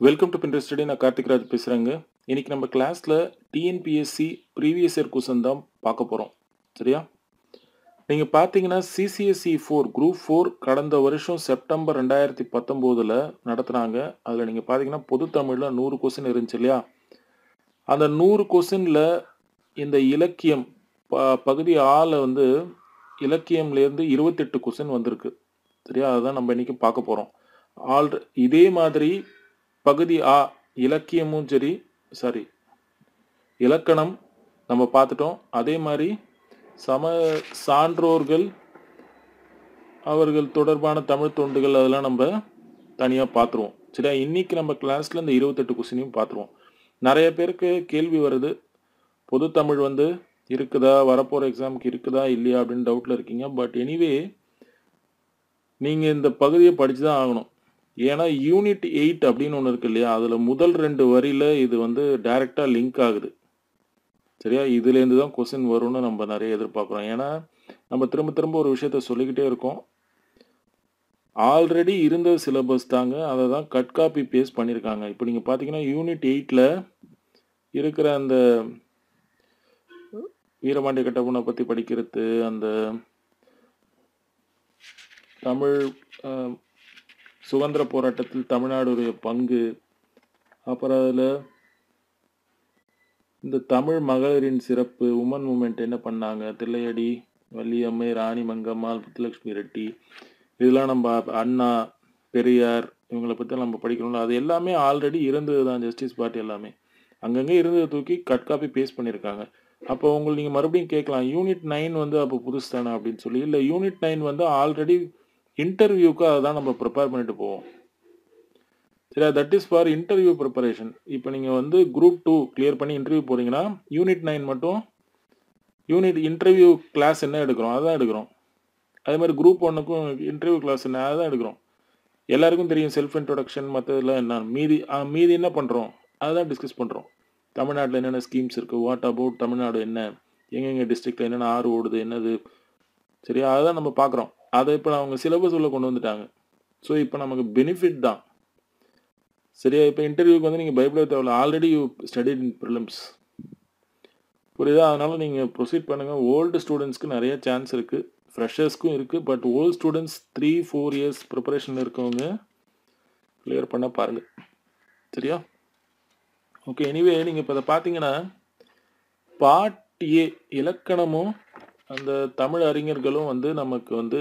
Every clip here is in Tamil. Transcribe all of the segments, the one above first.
வெல்கம் டு பின்ட்ரெஸ்ட் ஸ்டடி நான் கார்த்திக் ராஜ் பேசுகிறேங்க இன்னைக்கு நம்ம கிளாஸில் டிஎன்பிஎஸ்சி ப்ரீவியஸ் இயர் கொஸ்டின் தான் பார்க்க போகிறோம் சரியா நீங்கள் பார்த்தீங்கன்னா சிசிஎஸ்சி ஃபோர் குரூப் ஃபோர் கடந்த வருஷம் செப்டம்பர் ரெண்டாயிரத்தி பத்தொம்போதில் நடத்துனாங்க அதில் நீங்கள் பார்த்தீங்கன்னா பொது தமிழில் நூறு கொஸ்டின் இருந்துச்சு இல்லையா அந்த நூறு கொஸ்டினில் இந்த இலக்கியம் ப பகுதி ஆல வந்து இலக்கியம்லேருந்து இருபத்தெட்டு கொஸ்டின் வந்திருக்கு சரியா அதுதான் நம்ம இன்னைக்கு பார்க்க போகிறோம் ஆல்ரெ இதே மாதிரி பகுதி ஆ இலக்கியமும் சரி சாரி இலக்கணம் நம்ம பார்த்துட்டோம் அதே மாதிரி சம சான்றோர்கள் அவர்கள் தொடர்பான தமிழ் தொண்டுகள் அதெல்லாம் நம்ம தனியாக பார்த்துருவோம் சரியா இன்னைக்கு நம்ம கிளாஸில் இந்த இருபத்தெட்டு கொஸ்டினையும் பார்த்துருவோம் நிறைய பேருக்கு கேள்வி வருது பொது தமிழ் வந்து இருக்குதா வரப்போகிற எக்ஸாமுக்கு இருக்குதா இல்லையா அப்படின்னு டவுட்டில் இருக்கீங்க பட் எனிவே நீங்கள் இந்த பகுதியை படித்து தான் ஆகணும் ஏன்னா யூனிட் எயிட் அப்படின்னு ஒன்று இருக்கு இல்லையா அதில் முதல் ரெண்டு வரியில் இது வந்து டைரெக்டாக லிங்க் ஆகுது சரியா இதுலேருந்து தான் கொஸ்டின் வரும்னு நம்ம நிறைய எதிர்பார்க்குறோம் ஏன்னா நம்ம திரும்ப திரும்ப ஒரு விஷயத்த சொல்லிக்கிட்டே இருக்கோம் ஆல்ரெடி இருந்த சிலபஸ் தாங்க அதை தான் கட் காப்பி பேஸ்ட் பண்ணியிருக்காங்க இப்போ நீங்கள் பார்த்தீங்கன்னா யூனிட் எயிட்டில் இருக்கிற அந்த வீரபாண்டிய கட்டபொம்மனை பற்றி படிக்கிறது அந்த தமிழ் அஹ், சுதந்திர போராட்டத்தில் தமிழ்நாடுடைய பங்கு அப்புறம் அதில் இந்த தமிழ் மகளிரின் சிறப்பு உமன் மூமெண்ட் என்ன பண்ணாங்க தில்லையடி வள்ளியம்மை ராணி மங்கம்மாள் முத்துலட்சுமி ரெட்டி இதெல்லாம் நம்ம அண்ணா பெரியார் இவங்களை பற்றி நம்ம படிக்கணும்ல அது எல்லாமே ஆல்ரெடி இருந்தது தான் ஜஸ்டிஸ் பார்ட்டி எல்லாமே அங்கங்கே இருந்ததை தூக்கி கட் காப்பி பேஸ்ட் பண்ணியிருக்காங்க அப்போ உங்களுக்கு நீங்கள் மறுபடியும் கேட்கலாம் யூனிட் நைன் வந்து அப்போ புதுசு தானே அப்படின்னு சொல்லி இல்லை யூனிட் நைன் வந்து ஆல்ரெடி இன்டர்வியூக்கு அதை தான் நம்ம ப்ரிப்பேர் பண்ணிட்டு போவோம் சரியா that is for interview preparation இப்போ நீங்கள் வந்து குரூப் டூ கிளியர் பண்ணி இன்டர்வியூ போகிறீங்கன்னா யூனிட் நைன் மட்டும் யூனிட் இன்டர்வியூ கிளாஸ் என்ன எடுக்கிறோம் அதான் எடுக்கிறோம் அதே மாதிரி குரூப் ஒன்றுக்கும் இன்டர்வியூ கிளாஸ் என்ன அதான் எடுக்கிறோம் எல்லாருக்கும் தெரியும் செல்ஃப் இன்ட்ரோடக்ஷன் மற்றதெல்லாம் என்ன மீதி ஆ, மீதி என்ன பண்ணுறோம் அதுதான் டிஸ்கஸ் பண்ணுறோம் தமிழ்நாட்டில் என்னென்ன ஸ்கீம்ஸ் இருக்குது வாட் அபவுட் தமிழ்நாடு என்ன எங்கெங்கே டிஸ்ட்ரிக்டில் என்னென்ன ஆறு ஓடுது என்னது சரியா அதுதான் நம்ம பார்க்குறோம் அதை இப்போ அவங்க சிலபஸ் உள்ள கொண்டு வந்துட்டாங்க ஸோ இப்போ நமக்கு பெனிஃபிட் தான் சரியா இப்போ இன்டர்வியூக்கு வந்து நீங்கள் பயப்பட தேவையில்ல already you study in prelims புரியுதா அதனால நீங்கள் ப்ரொசீட் பண்ணுங்கள் ஓல்டு ஸ்டூடெண்ட்ஸ்க்கு நிறைய சான்ஸ் இருக்குது ஃப்ரெஷர்ஸ்க்கும் இருக்குது but old students three four years preparation இருக்கவங்க கிளியர் பண்ண பாருங்கள் சரியா ஓகே எனிவே நீங்கள் இப்போ இதை பார்த்தீங்கன்னா பார்ட் ஏ இலக்கணமும் அந்த தமிழ் அறிஞர்களும் வந்து நமக்கு வந்து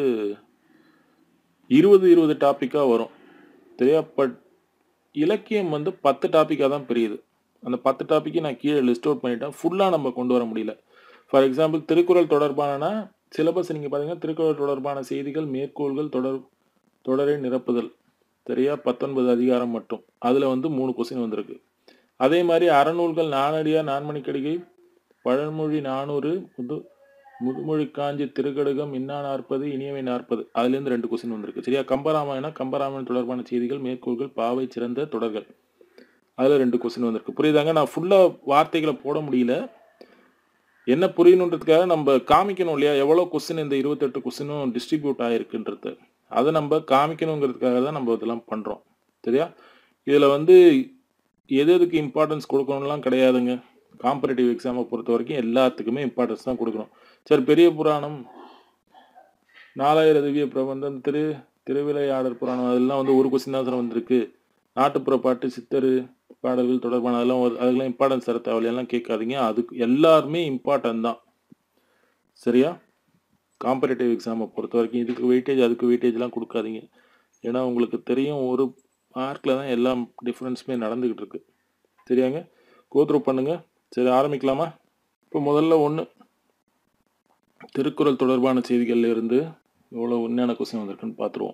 இருபது இருபது டாப்பிக்காக வரும் சரியா பட் இலக்கியம் வந்து பத்து டாப்பிக்காக தான் பிரியுது அந்த பத்து டாப்பிக்கை நான் கீழே லிஸ்ட் அவுட் பண்ணிட்டேன் ஃபுல்லாக நம்ம கொண்டு வர முடியல ஃபார் எக்ஸாம்பிள் திருக்குறள் தொடர்பானனா சிலபஸ் நீங்கள் பார்த்தீங்கன்னா திருக்குறள் தொடர்பான செய்திகள் மேற்கோள்கள் தொடர் தொடரை நிரப்புதல் சரியா பத்தொன்பது அதிகாரம் மட்டும் அதில் வந்து மூணு கொஸ்டின் வந்திருக்கு அதே மாதிரி அறநூல்கள் நானடியார் நான்மணிக்கடிகை பழமொழி நானூறு முது முதுமொழி காஞ்சி திருக்கடுகம் இன்னா நாற்பது இனியவை நாற்பது அதுலேருந்து ரெண்டு கொஸ்டின் வந்திருக்கு சரியா கம்பராமாயணம் கம்பராமாயணம் தொடர்பான செய்திகள் மேற்கோள்கள் பாவை சிறந்த தொடர்கள் அதில் ரெண்டு கொஸ்டின் வந்திருக்கு புரியுதாங்க நான் ஃபுல்லாக வார்த்தைகளை போட முடியல என்ன புரியணுன்றதுக்காக நம்ம காமிக்கணும் இல்லையா எவ்வளோ கொஸ்டின் இந்த இருபத்தெட்டு கொஸ்டினும் டிஸ்ட்ரிபியூட் ஆகிருக்குன்றது அதை நம்ம காமிக்கணுங்கிறதுக்காக தான் நம்ம இதெல்லாம் பண்ணுறோம் சரியா இதில் வந்து எது எதுக்கு இம்பார்ட்டன்ஸ் கொடுக்கணும்லாம் கிடையாதுங்க காம்படிட்டிவ் எக்ஸாமை பொறுத்த வரைக்கும் எல்லாத்துக்குமே இம்பார்ட்டன்ஸ் தான் கொடுக்கணும் சரி பெரிய புராணம் நாலாயிரம் திவ்ய பிரபந்தம் திரு திருவிளையாடல் புராணம் அதெல்லாம் வந்து ஒரு கொஸ்டின் தான் சார் வந்திருக்கு நாட்டுப்புற பாட்டு சித்தரு பாடல்கள் தொடர்பான அதெல்லாம் ஒரு- அதெல்லாம் இம்பார்ட்டன்ஸ் தர தேவையில்லாம் கேட்காதீங்க அதுக்கு எல்லாருமே இம்பார்ட்டன்ட் தான் சரியா காம்படிட்டிவ் எக்ஸாமை பொறுத்த வரைக்கும் இதுக்கு வெயிட்டேஜ் அதுக்கு வெயிட்டேஜ்லாம் கொடுக்காதீங்க ஏன்னா உங்களுக்கு தெரியும் ஒரு மார்க்கில் தான் எல்லா டிஃப்ரென்ஸுமே நடந்துக்கிட்டு இருக்கு சரியாங்க கோத்ரூ பண்ணுங்க சரி ஆரம்பிக்கலாமா இப்போ முதல்ல ஒன்று திருக்குறள் தொடர்பான செய்திகள்ல இருந்து எவ்வளோ உண்மையான கொஸ்டின் வந்திருக்குன்னு பார்த்துருவோம்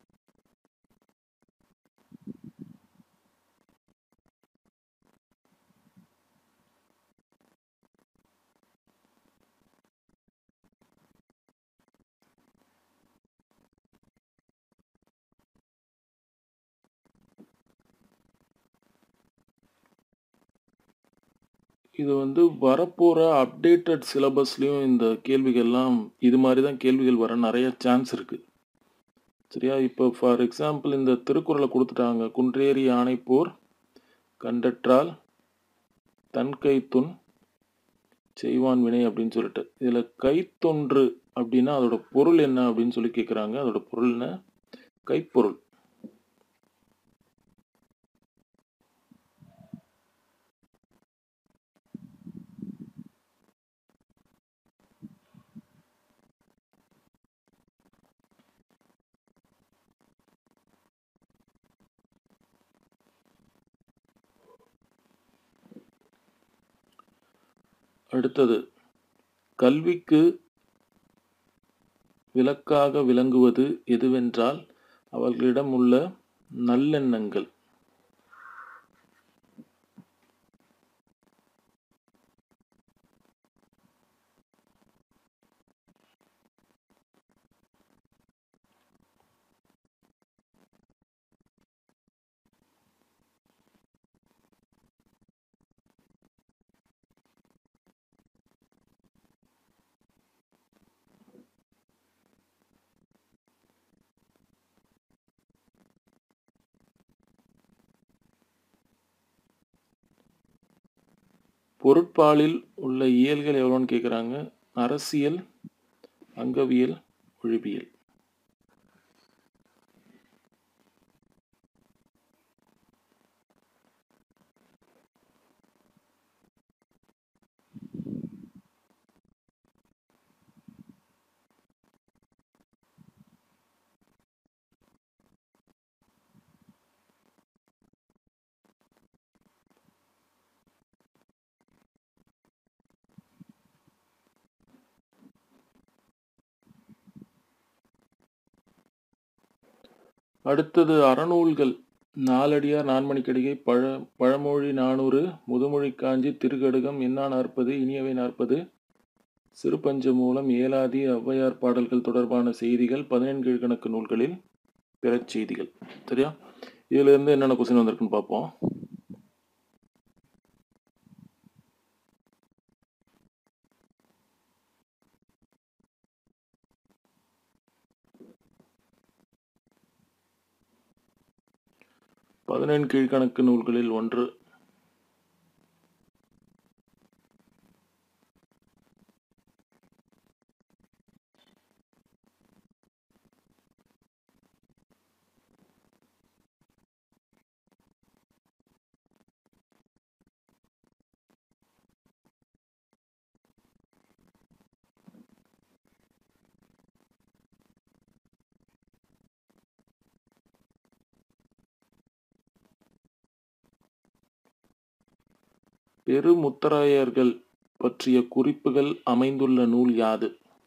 இது வந்து வரப்போகிற அப்டேட்டட் சிலபஸ்லேயும் இந்த கேள்விகள்லாம் இது மாதிரி தான் கேள்விகள் வர நிறைய சான்ஸ் இருக்குது சரியா இப்போ ஃபார் எக்ஸாம்பிள் இந்த திருக்குறளை கொடுத்துட்டாங்க குன்றேறி யானைப்போர் கண்டற்றால் தன் கைத்துன் செய்வான் வினை அப்படின்னு சொல்லிட்டு இதில் கைத்தொன்று அப்படின்னா அதோட பொருள் என்ன அப்படின்னு சொல்லி கேட்குறாங்க அதோட பொருள் என்ன கைப்பொருள் அடுத்தது கல்விக்கு விளக்காக விளங்குவது எதுவென்றால் அவர்களிடம் உள்ள நல்லெண்ணங்கள் பொருட்பாலில் உள்ள இயல்கள் எவ்வளோன்னு கேட்குறாங்க அரசியல் அங்கவியல் ஒழிபியல் அடுத்தது அறநூல்கள் நாலடியார் நான்மணிக்கடிகை பழ பழமொழி நானூறு முதுமொழி காஞ்சி திருக்கடுகம் இன்னா நாற்பது இனியவை நாற்பது சிறுபஞ்ச மூலம் ஏலாதி ஔவையார் பாடல்கள் தொடர்பான செய்திகள் பதினெண் கீழ்கணக்கு நூல்களில் பிறச் செய்திகள் சரியா இதுல இருந்து என்னென்ன கொஸ்டின் வந்திருக்குன்னு பார்ப்போம் பதினெண் கீழ்கணக்கு நூல்களில் ஒன்று பெருமுத்தராயர்கள் பற்றிய குறிப்புகள் அமைந்துள்ள நூல் யாது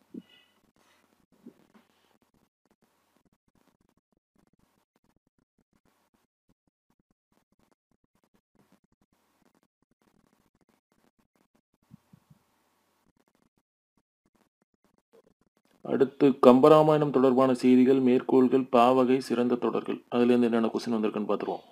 அடுத்து கம்பராமாயணம் தொடர்பான செய்திகள் மேற்கோள்கள் பாவகை சிறந்த தொடர்கள் அதுல இருந்து என்னென்ன கொஸ்டின் வந்திருக்குன்னு பார்த்துருவோம்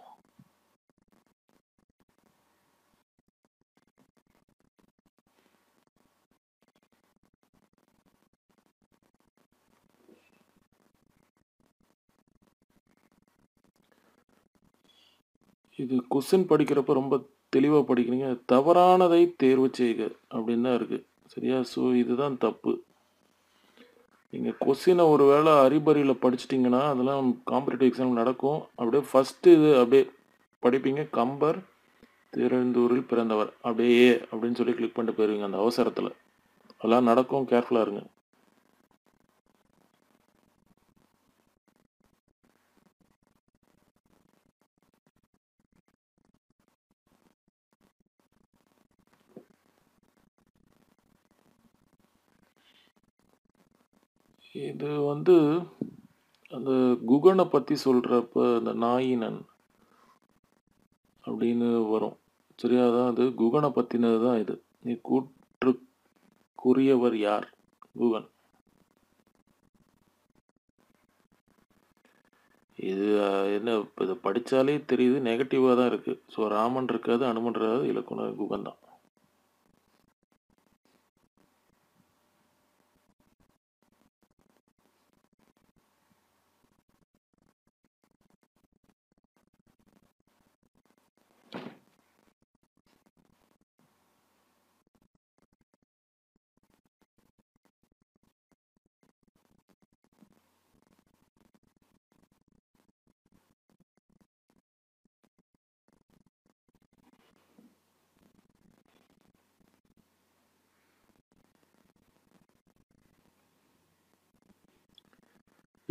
இது கொஸ்டின் படிக்கிறப்ப ரொம்ப தெளிவாக படிக்கிறீங்க தவறானதை தேர்வு செய்க அப்படின்னு தான் இருக்குது சரியா ஸோ இதுதான் தப்பு நீங்கள் கொஸ்டினை ஒரு வேளை அறிபறியில் படிச்சிட்டிங்கன்னா அதெல்லாம் காம்படிட்டிவ் எக்ஸாம் நடக்கும் அப்படியே ஃபஸ்ட்டு இது அப்படியே படிப்பீங்க கம்பர் திருந்தூரில் பிறந்தவர் அப்படியே ஏ அப்படின்னு சொல்லி கிளிக் பண்ணிட்டு போயிருவீங்க அந்த அவசரத்தில் அதெல்லாம் நடக்கும் கேர்ஃபுல்லாக இருங்க இது வந்து அந்த குகனை பற்றி சொல்கிறப்ப அந்த நாயினன் அப்படின்னு வரும் சரியா அதான் அது குகனை பற்றினது தான் இது நீ கூற்றுக்குரியவர் யார் குகன் இது அஹ், என்ன இப்போ இதை படித்தாலே தெரியுது நெகட்டிவாக தான் இருக்குது ஸோ ராமன் இருக்காது அனுமன் இருக்காது இலக்குன குகன் தான்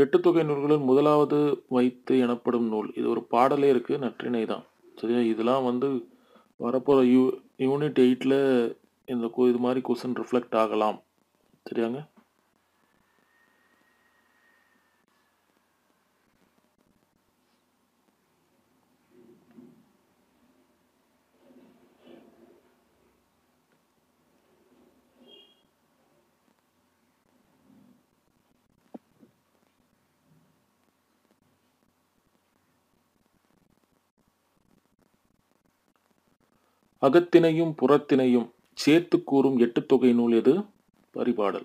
எட்டு தொகை நூல்களில் முதலாவது வைத்து எனப்படும் நூல் இது ஒரு பாடலே இருக்கு நற்றிணை தான் சரியா இதெல்லாம் வந்து வரப்போகிற யூ யூனிட் எயிட்டில் இந்த கு- இது மாதிரி கொஸ்டின் ரிஃப்ளெக்ட் ஆகலாம் சரியாங்க அகத்தினையும் புறத்தினையும் சேர்த்து கூறும் எட்டு தொகை நூல் எது பரிபாடல்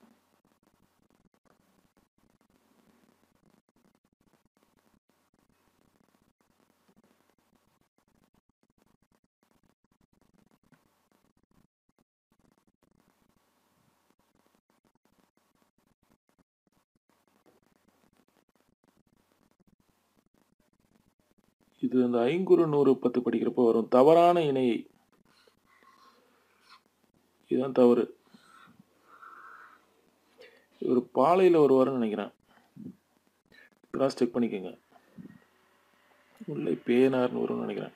இது அந்த ஐங்குறு நூறு பத்து படிக்கிறப்போ வரும் தவறான இணையை இதுதான் தவறு இவர் பாலையில் வருவாருன்னு நினைக்கிறேன் கிராஸ் செக் பண்ணிக்கோங்க முல்லை பேனார்னு வரும்னு நினைக்கிறேன்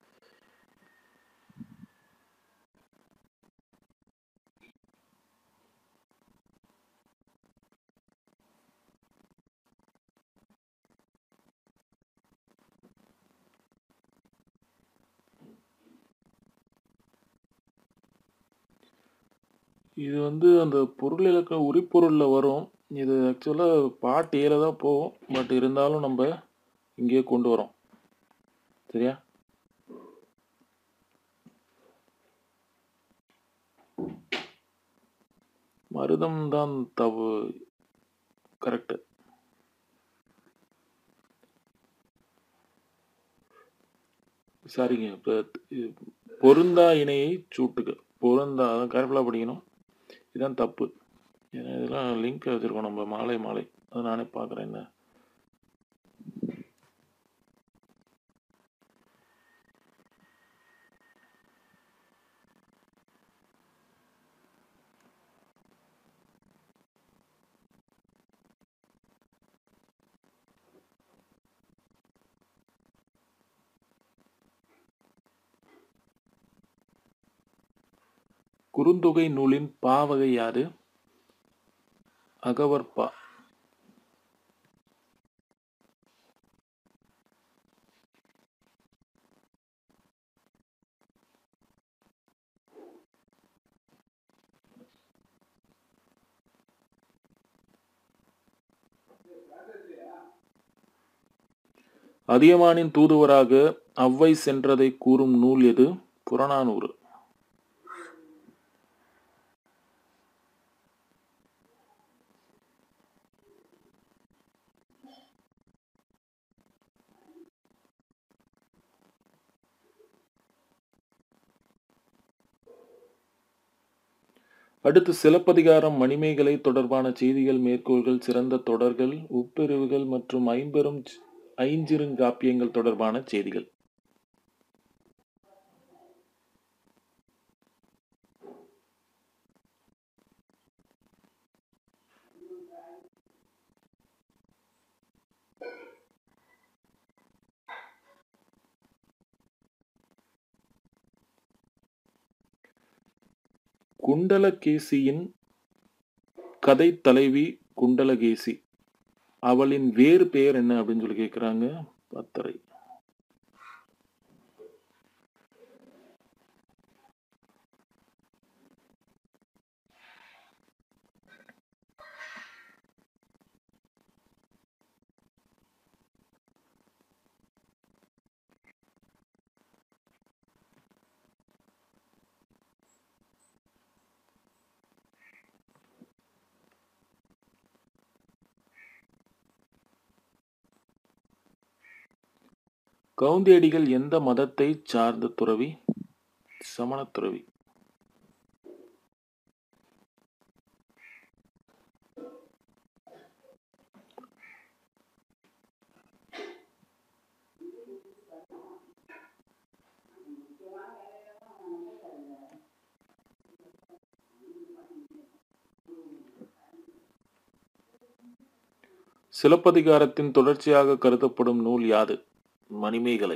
இது வந்து அந்த பொருள் இலக்க உரிப்பொருளில் வரும் இது ஆக்சுவலாக பாட்டு ஏல தான் போகும் பட் இருந்தாலும் நம்ம இங்கேயே கொண்டு வரோம் சரியா மருதம் தான் தவு கரெக்டு சாரிங்க இப்போ பொருந்தா இணையை சூட்டுக்கு பொருந்தா அதான் கேர்ஃபுல்லாக படிக்கணும் இதுதான் தப்பு ஏன்னா இதெல்லாம் லிங்க் வச்சுருக்கோம் நம்ம மாலை மாலை அதை நானே பார்க்குறேன் என்ன குறுந்தொகை நூலின் பாவகை யாது அகவற்பா அதியமானின் தூதுவராக அவ்வை சென்றதை கூறும் நூல் எது புறநானூறு அடுத்து சிலப்பதிகாரம் மணிமேகலை தொடர்பான செய்திகள் மேற்கோள்கள் சிறந்த தொடர்கள் உட்பிரிவுகள் மற்றும் ஐம்பெரும் சி- ஐஞ்சிறுங்காப்பியங்கள் தொடர்பான செய்திகள் குண்டலகேசியின் கதை தலைவி குண்டலகேசி அவளின் வேறு பெயர் என்ன அப்படின்னு சொல்லி கேட்குறாங்க பத்தரை கவுந்தியடிகள் எந்த மதத்தை சார்ந்த துறவி சமணத் துறவி சிலப்பதிகாரத்தின் தொடர்ச்சியாக கருதப்படும் நூல் யாது மணிமேகலை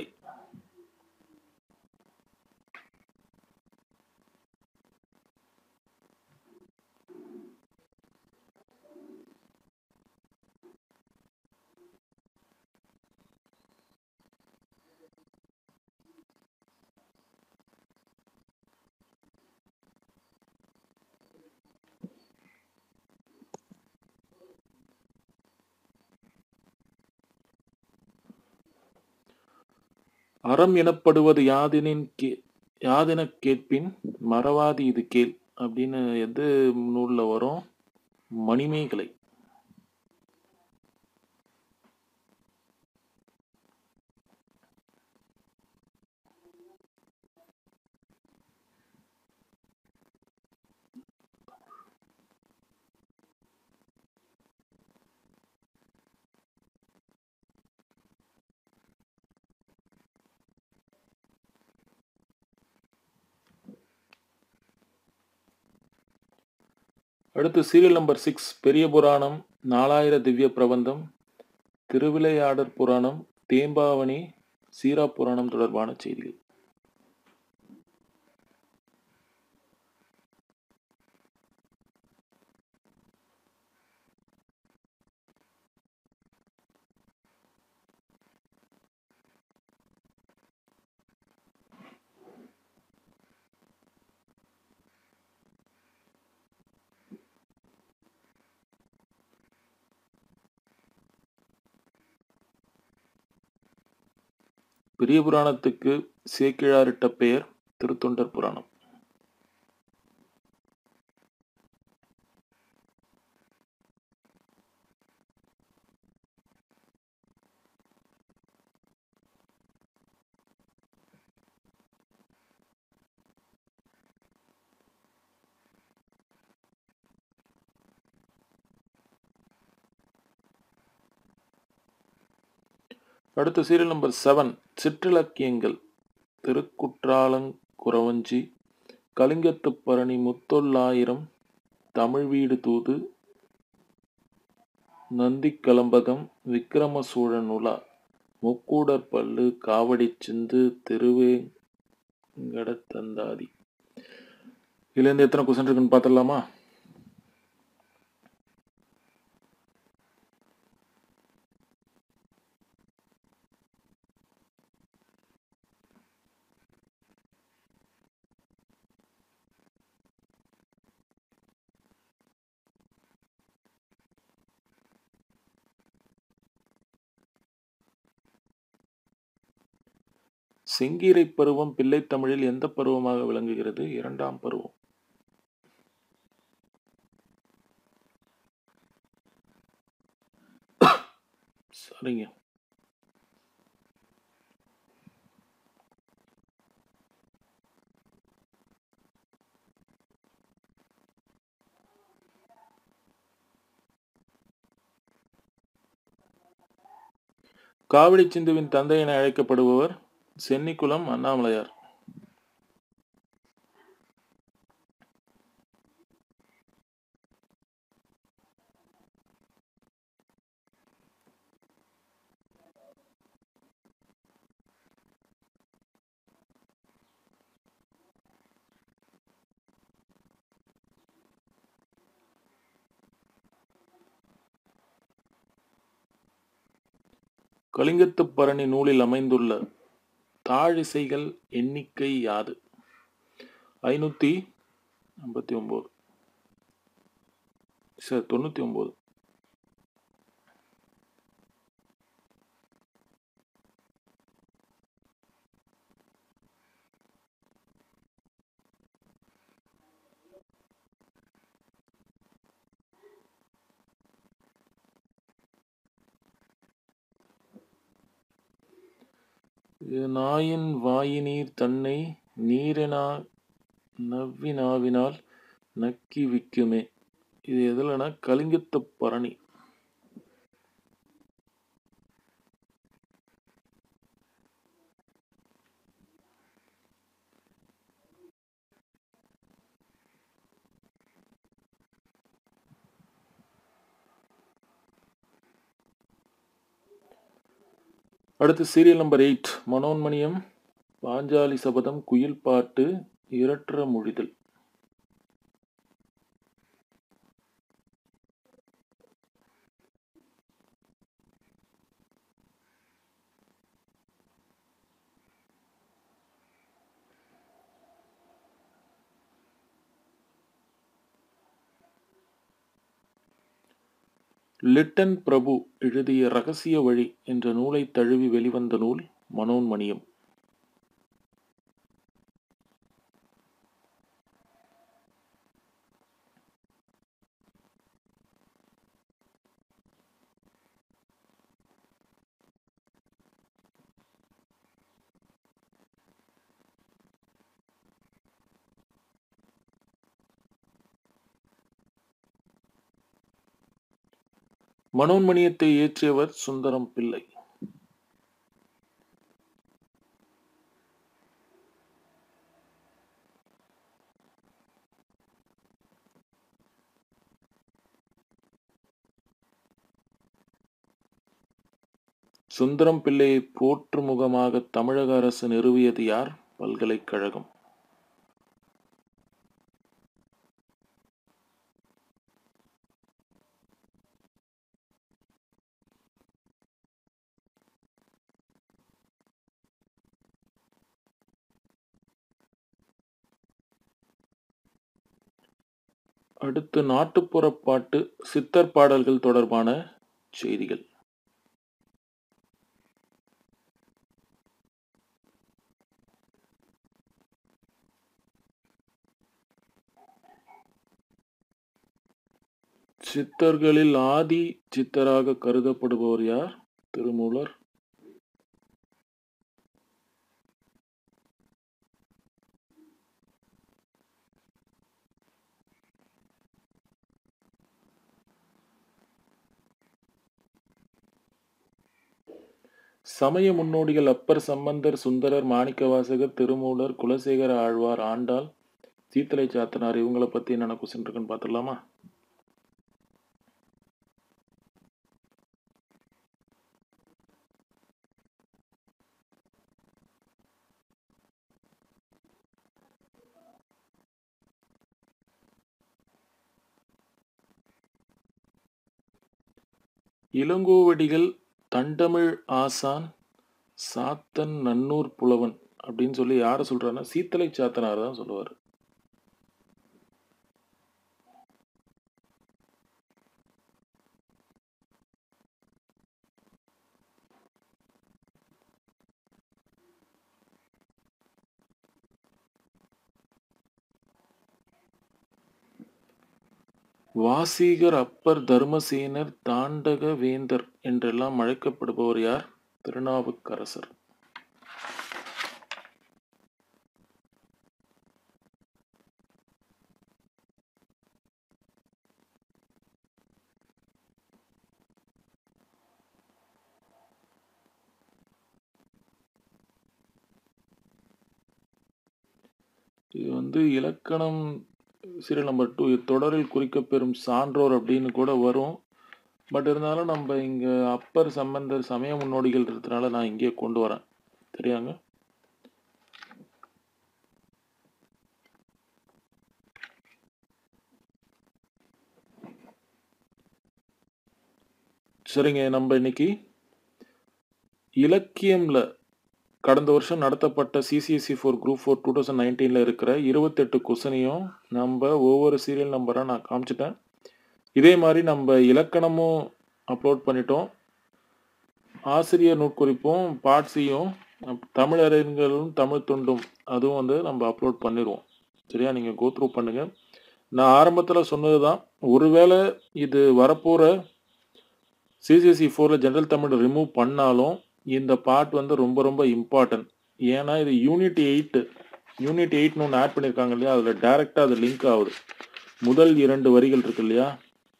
அறம் எனப்படுவது யாதெனின் கே யாதெனக் கேட்பின் மறவாது இது கேள் அப்படின்னு எது நூல்ல வரும் மணிமேகலை அடுத்து சீரியல் நம்பர் சிக்ஸ் பெரிய புராணம் நாலாயிர திவ்ய பிரபந்தம் திருவிளையாடற் புராணம் தேம்பாவணி சீரா புராணம் தொடர்பான செய்திகள் பெரிய புராணத்துக்கு சேக்கிழாரிட்ட பெயர் திருத்தொண்டர் புராணம் அடுத்த சீரியல் நம்பர் செவன் சிற்றிலக்கியங்கள் திருக்குற்றாலங்குறவஞ்சி கலிங்கத்துப் பரணி முத்தொள்ளாயிரம் தமிழ் வீடு தூது நந்திக் கலம்பகம் விக்கிரம சோழன் உலா முக்கூடற் பல்லு காவடிச் சிந்து திருவேங்கடத்தந்தாதி இதுல இருந்து எத்தனை கொஸ்டின் இருக்குன்னு பார்த்துடலாமா செங்கீரை பருவம் பிள்ளைத் தமிழில் எந்த பருவமாக விளங்குகிறது இரண்டாம் பருவம் சரிங்க காவடி சிந்துவின் தந்தை என அழைக்கப்படுபவர் சென்னிக்குளம் அண்ணாமலையார் கலிங்கத்துப் பரணி நூலில் அமைந்துள்ள தாழிசைகள் எண்ணிக்கை யாது ஐநூத்தி ஐம்பத்தி ஒன்பது சரி தொண்ணூத்தி ஒன்பது நாயின் வாயினீர் தன்னை நீரெனா நவ்வினாவினால் நக்கி விக்குமே இது எதுலனா கலிங்கத்துப் பரணி அடுத்து serial number eight Manonmaniyam Panchali Sabatham Kuyil பாட்டு இரற்ற மொழிதல் லிட்டன் பிரபு எழுதிய ரகசிய வழி என்ற நூலை தழுவி வெளிவந்த நூல் மனோன்மணியம் மனோன்மணியத்தை இயற்றியவர் சுந்தரம் பிள்ளை சுந்தரம் பிள்ளையை போற்று முகமாக தமிழக அரசு நிறுவியது யார் பல்கலைக்கழகம் அடுத்து நாட்டுப்புற பாட்டு சித்தர் பாடல்கள் தொடர்பான செய்திகள் சித்தர்களில் ஆதி சித்தராக கருதப்படுபவர் யார் திருமூலர் சமய முன்னோடிகள் அப்பர் சம்பந்தர் சுந்தரர் மாணிக்கவாசகர் திருமூலர் குலசேகர ஆழ்வார் ஆண்டாள் சீத்தலை சாத்தனார் இவங்களை பத்தி என்னென்ன கொஸ்டின் இருக்குன்னு பார்த்துடலாமா இளங்கோவடிகள் தண்டமிழ் ஆசான் சாத்தன் நன்னூர் புலவன் அப்படின்னு சொல்லி யாரை சொல்றாருன்னா சீத்தலை சாத்தனார் தான் சொல்லுவார் வாசீகர் அப்பர் தர்மசேனர் தாண்டக வேந்தர் என்றெல்லாம் அழைக்கப்படுபவர் யார் திருநாவுக்கரசர் இது வந்து இலக்கணம் சீரியல் நம்பர் டூ தொடரில் குறிக்கப்பெறும் சான்றோர் அப்படின்னு கூட வரும் பட் இருந்தாலும் நம்ம இங்கே அப்பர் சம்பந்தர் சமய முன்னோடிகள் இருக்கிறதுனால நான் இங்கே கொண்டு வரேன் சரியாங்க சரிங்க நம்ம இன்னைக்கு இலக்கியம்ல கடந்த வருஷம் நடத்தப்பட்ட CCSC four group four two thousand நைன்டீனில் இருக்கிற இருபத்தெட்டு கொஸ்டினையும் நம்ம ஒவ்வொரு சீரியல் நம்பராக நான் காமிச்சிட்டேன் இதே மாதிரி நம்ம இலக்கணமும் அப்லோட் பண்ணிட்டோம் ஆசிரியர் நூட்குறிப்பும் பாட்சியும் தமிழ் அறிஞர்களும் தமிழ் துண்டும் அதுவும் வந்து நம்ம அப்லோட் பண்ணிடுவோம் சரியா நீங்கள் கோத்ரூ பண்ணுங்கள் நான் ஆரம்பத்தில் சொன்னது தான் ஒருவேளை இது வரப்போகிற சிசிஎஸ்சி ஃபோரில் ஜென்ரல் தமிழ் ரிமூவ் பண்ணாலும் இந்த பார்ட் வந்து ரொம்ப ரொம்ப இம்பார்ட்டன்ட் ஏன்னா இது யூனிட் எயிட்டு யூனிட் எயிட்னு ஒன்று ஆட் பண்ணியிருக்காங்க இல்லையா அதில் டைரெக்டாக அது லிங்க் ஆகுது முதல் இரண்டு வரிகள் இருக்கு இல்லையா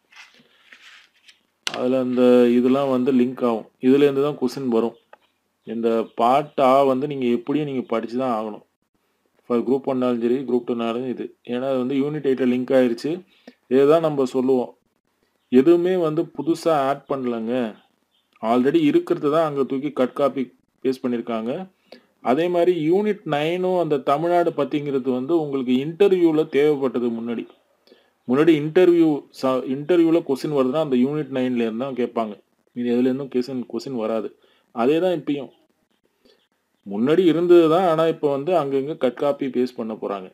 அதில் அந்த இதெல்லாம் வந்து லிங்க் ஆகும் இதுலேருந்து தான் கொஸ்டின் வரும் இந்த பார்ட் ஆ வந்து நீங்கள் எப்படியும் நீங்கள் படித்து தான் ஆகணும் ஃபார் குரூப் ஒன்னாலும் சரி குரூப் டூனாலும் இது ஏன்னா அது வந்து யூனிட் எயிட்டில் லிங்க் ஆயிடுச்சு இதுதான் நம்ம சொல்லுவோம் எதுவுமே வந்து புதுசாக ஆட் பண்ணலங்க ஆல்ரெடி இருக்கிறது தான் அங்கே தூக்கி கட் காப்பி பேஸ்ட் பண்ணியிருக்காங்க அதே மாதிரி யூனிட் நைனும் அந்த தமிழ்நாடு பற்றிங்கிறது வந்து உங்களுக்கு இன்டர்வியூவில் தேவைப்பட்டது முன்னாடி முன்னாடி இன்டர்வியூ ச இன்டர்வியூவில் கொஸ்டின் வருதுன்னா அந்த யூனிட் நைன்லேருந்து தான் கேட்பாங்க இது எதுலேருந்தும் கொஸ்டின் கொஸ்டின் வராது அதே தான் இப்பயும் முன்னாடி இருந்தது தான் ஆனால் இப்போ வந்து அங்கங்கே கட் காப்பி பேஸ்ட் பண்ண போகிறாங்க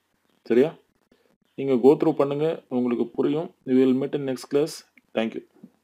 சரியா நீங்கள் கோத்ரூ பண்ணுங்கள் உங்களுக்கு புரியும் will meet in next class thank you